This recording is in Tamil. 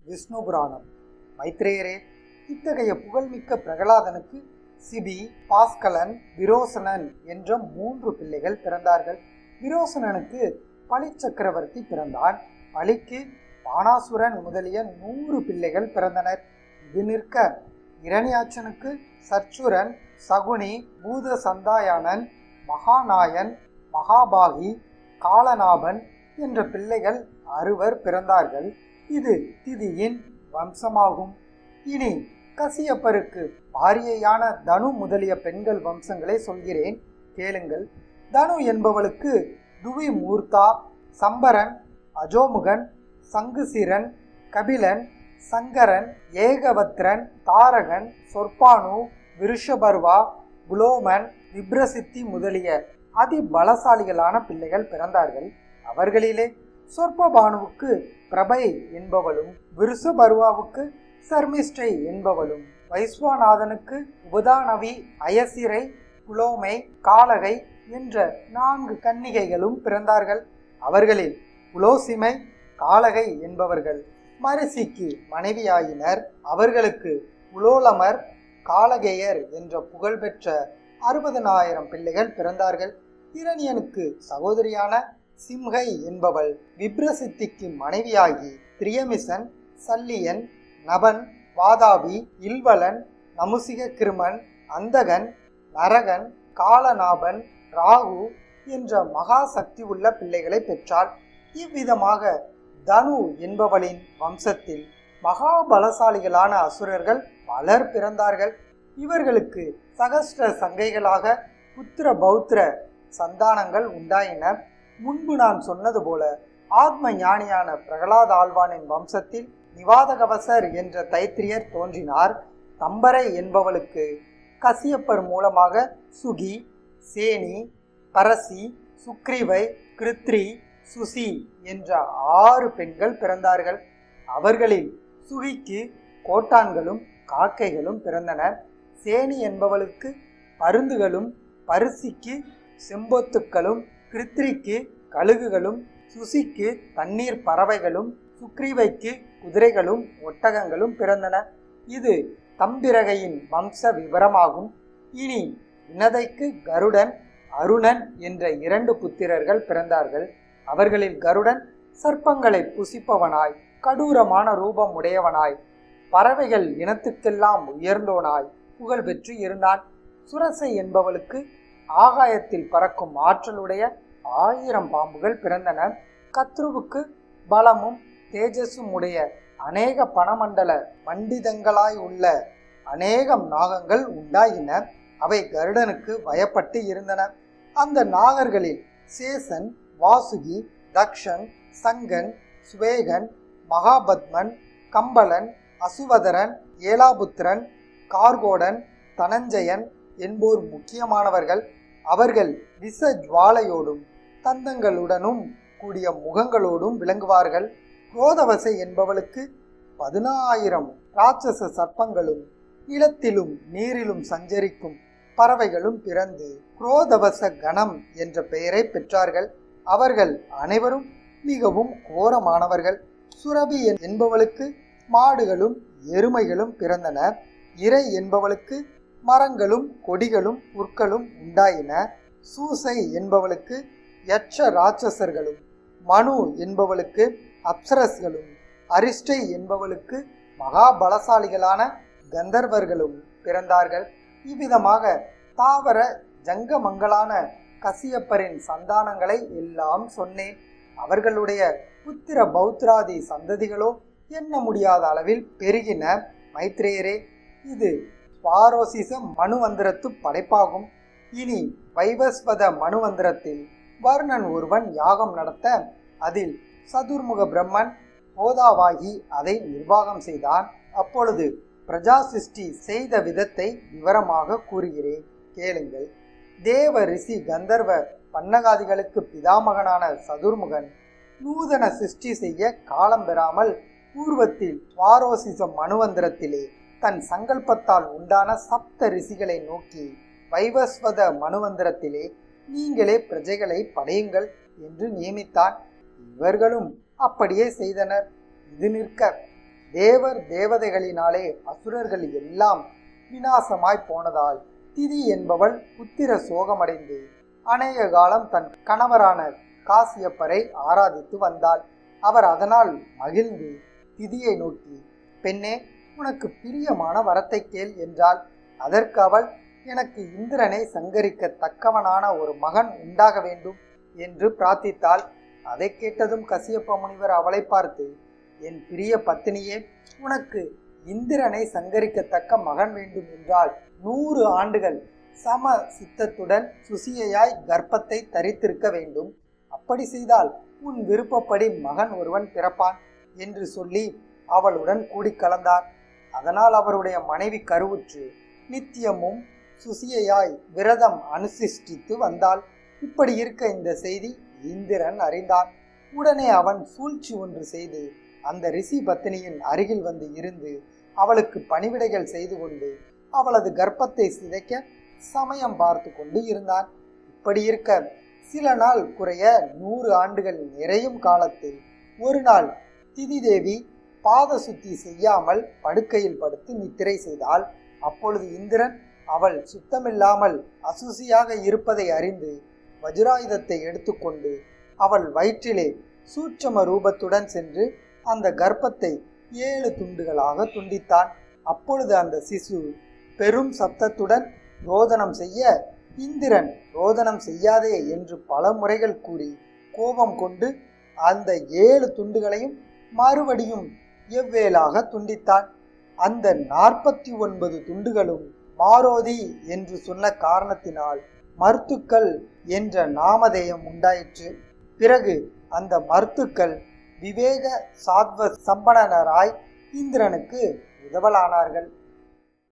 விஷ்ணு புராணம் மைத்ரேயரே இத்தகைய புகழ்மிக்க பிரகலாதனுக்கு சிபி பாஸ்கலன் விரோசனன் என்ற மூன்று பிள்ளைகள் பிறந்தார்கள் விரோசனனுக்கு பலி சக்கரவர்த்தி பிறந்தான் பலிக்கு பானாசுரன் முதலிய நூறு பிள்ளைகள் பிறந்தனர் இது நிற்க இரணியாச்சனுக்கு சர்ச்சுரன் சகுனி பூத சந்தாயானன் மகாநாயன் மகாபாகி காலநாபன் என்ற பிள்ளைகள் அறுவர் பிறந்தார்கள் இது திதியின் வம்சமாகும் இனி கசியப்பருக்கு பாரியையான தனு முதலிய பெண்கள் வம்சங்களை சொல்கிறேன் கேளுங்கள் தனு என்பவளுக்கு துவி மூர்த்தா சம்பரன் அஜோமுகன் சங்குசிரன் கபிலன் சங்கரன் ஏகவத்ரன் தாரகன் சொற்பானு விருஷபர்வா குலோமன் விப்ரசித்தி முதலிய அதி பலசாலிகளான பிள்ளைகள் பிறந்தார்கள் அவர்களிலே சொற்பபானுவுக்கு பிரபை என்பவளும் விருஷபர்வாவுக்கு சர்மிஷ்டை என்பவளும் வைஸ்வநாதனுக்கு உபதானவி அயசிரை குலோமை காலகை என்ற நான்கு கன்னிகைகளும் பிறந்தார்கள் அவர்களில் புலோசிமை காலகை என்பவர்கள் மரிசிக்கு மனைவியாயினர் அவர்களுக்கு புலோலமர் காலகேயர் என்ற புகழ்பெற்ற அறுபதனாயிரம் பிள்ளைகள் பிறந்தார்கள் இரணியனுக்கு சகோதரியான சிம்ஹை என்பவள் விப்ரசித்திக்கு மனைவியாகி திரியமிசன் சல்லியன் நபன் வாதாபி இல்வலன் நமுசிக கிருமன் அந்தகன் நரகன் காலநாபன் ராகு என்ற மகா சக்தி உள்ள பிள்ளைகளை பெற்றாள் இவ்விதமாக தனு என்பவளின் வம்சத்தில் மகா பலசாலிகளான அசுரர்கள் பலர் பிறந்தார்கள் இவர்களுக்கு சகஸ்ர சங்கைகளாக புத்திர பௌத்திர சந்தானங்கள் உண்டாயின முன்பு நான் சொன்னது போல ஆத்ம ஞானியான பிரகலாத ஆழ்வானின் வம்சத்தில் நிவாதகவசர் என்ற தைத்திரியர் தோன்றினார் தம்பரை என்பவளுக்கு கசியப்பர் மூலமாக சுகி சேனி பரசி சுக்ரீவை கிருத்ரி சுசி என்ற ஆறு பெண்கள் பிறந்தார்கள் அவர்களில் சுகிக்கு கோட்டான்களும் காக்கைகளும் பிறந்தனர் சேனி என்பவளுக்கு பருந்துகளும் பரிசிக்கு செம்பொத்துக்களும் கிருத்திரிக்கு கழுகுகளும் சுசிக்கு தண்ணீர் பறவைகளும் சுக்ரீவைக்கு குதிரைகளும் ஒட்டகங்களும் பிறந்தன இது தம்பிரகையின் வம்ச விவரமாகும் இனி வினதைக்கு கருடன் அருணன் என்ற இரண்டு புத்திரர்கள் பிறந்தார்கள் அவர்களில் கருடன் சர்ப்பங்களை புசிப்பவனாய் கடூரமான ரூபம் உடையவனாய் பறவைகள் இனத்துக்கெல்லாம் உயர்ந்தோனாய் புகழ் பெற்று இருந்தான் சுரசை என்பவளுக்கு ஆகாயத்தில் பறக்கும் ஆற்றலுடைய ஆயிரம் பாம்புகள் பிறந்தன கத்ருவுக்கு பலமும் தேஜஸும் உடைய அநேக பணமண்டல மண்டிதங்களாய் உள்ள அநேகம் நாகங்கள் உண்டாயின அவை கருடனுக்கு வயப்பட்டு இருந்தன அந்த நாகர்களில் சேசன் வாசுகி தக்ஷன் சங்கன் சுவேகன் மகாபத்மன் கம்பளன் அசுவதரன் ஏலாபுத்திரன் கார்கோடன் தனஞ்சயன் என்போர் முக்கியமானவர்கள் அவர்கள் விச ஜுவாலையோடும் தந்தங்களுடனும் கூடிய முகங்களோடும் விளங்குவார்கள் குரோதவசை என்பவளுக்கு பதினாயிரம் ராட்சச சர்ப்பங்களும் நிலத்திலும் நீரிலும் சஞ்சரிக்கும் பறவைகளும் பிறந்து குரோதவச கணம் என்ற பெயரை பெற்றார்கள் அவர்கள் அனைவரும் மிகவும் கோரமானவர்கள் சுரபி என்பவளுக்கு மாடுகளும் எருமைகளும் பிறந்தன இறை என்பவளுக்கு மரங்களும் கொடிகளும் புற்களும் உண்டாயின சூசை என்பவளுக்கு யட்ச ராட்சசர்களும் மனு என்பவளுக்கு அப்சரஸ்களும் அரிஷ்டை என்பவளுக்கு மகாபலசாலிகளான கந்தர்வர்களும் பிறந்தார்கள் இவ்விதமாக தாவர ஜங்கமங்களான கசியப்பரின் சந்தானங்களை எல்லாம் சொன்னேன் அவர்களுடைய புத்திர பௌத்ராதி சந்ததிகளோ எண்ண முடியாத அளவில் பெருகின மைத்ரேயரே இது ஸ்வாரோசிச மனுவந்திரத்து படைப்பாகும் இனி வைவஸ்வத மனுவந்திரத்தில் வர்ணன் ஒருவன் யாகம் நடத்த அதில் சதுர்முக பிரம்மன் போதாவாகி அதை நிர்வாகம் செய்தான் அப்பொழுது பிரஜா சிருஷ்டி செய்த விதத்தை விவரமாக கூறுகிறேன் கேளுங்கள் தேவ ரிஷி கந்தர்வ பன்னகாதிகளுக்கு பிதாமகனான சதுர்முகன் நூதன சிருஷ்டி செய்ய காலம் பெறாமல் பூர்வத்தில் சுவாரோசிச மனுவந்திரத்திலே தன் சங்கல்பத்தால் உண்டான சப்த ரிஷிகளை நோக்கி வைவஸ்வத மனுவந்திரத்திலே நீங்களே பிரஜைகளை படையுங்கள் என்று நியமித்தான் இவர்களும் அப்படியே செய்தனர் இது நிற்க தேவர் தேவதைகளினாலே அசுரர்கள் எல்லாம் விநாசமாய் போனதால் திதி என்பவள் புத்திர சோகமடைந்து அநேக காலம் தன் கணவரான காசியப்பரை ஆராதித்து வந்தாள் அவர் அதனால் மகிழ்ந்து திதியை நோக்கி பெண்ணே உனக்கு பிரியமான வரத்தை கேள் என்றாள் அதற்கு அவள் எனக்கு இந்திரனை சங்கரிக்க தக்கவனான ஒரு மகன் உண்டாக வேண்டும் என்று பிரார்த்தித்தாள் அதை கேட்டதும் கசியப்ப முனிவர் அவளை பார்த்து என் பிரிய பத்தினியே உனக்கு இந்திரனை சங்கரிக்கத்தக்க மகன் வேண்டும் என்றால் நூறு ஆண்டுகள் சம சித்தத்துடன் சுசியையாய் கர்ப்பத்தை தரித்திருக்க வேண்டும் அப்படி செய்தால் உன் விருப்பப்படி மகன் ஒருவன் பிறப்பான் என்று சொல்லி அவளுடன் கூடி கலந்தார் அதனால் அவருடைய மனைவி கருவுற்று நித்தியமும் சுசியையாய் விரதம் அனுசிஷ்டித்து வந்தாள் இப்படி இருக்க இந்த செய்தி இந்திரன் அறிந்தான் உடனே அவன் சூழ்ச்சி ஒன்று செய்து அந்த ரிஷி பத்தினியின் அருகில் வந்து இருந்து அவளுக்கு பணிவிடைகள் செய்து கொண்டு அவளது கர்ப்பத்தை சிதைக்க சமயம் பார்த்து கொண்டு இருந்தான் இப்படி இருக்க சில நாள் குறைய நூறு ஆண்டுகள் நிறையும் காலத்தில் ஒரு நாள் திதி தேவி பாத சுத்தி செய்யாமல் படுக்கையில் படுத்து நித்திரை செய்தால் அப்பொழுது இந்திரன் அவள் சுத்தமில்லாமல் அசுசியாக இருப்பதை அறிந்து வஜ்ராயுதத்தை எடுத்துக்கொண்டு அவள் வயிற்றிலே சூட்சம ரூபத்துடன் சென்று அந்த கர்ப்பத்தை ஏழு துண்டுகளாக துண்டித்தான் அப்பொழுது அந்த சிசு பெரும் சப்தத்துடன் ரோதனம் செய்ய இந்திரன் ரோதனம் செய்யாதே என்று பல முறைகள் கூறி கோபம் கொண்டு அந்த ஏழு துண்டுகளையும் மறுபடியும் எவ்வேலாக துண்டித்தான் அந்த நாற்பத்தி ஒன்பது துண்டுகளும் மாரோதி என்று சொன்ன காரணத்தினால் மருத்துக்கள் என்ற நாமதேயம் உண்டாயிற்று பிறகு அந்த மருத்துக்கள் விவேக சாத்வ சம்பனராய் இந்திரனுக்கு உதவலானார்கள்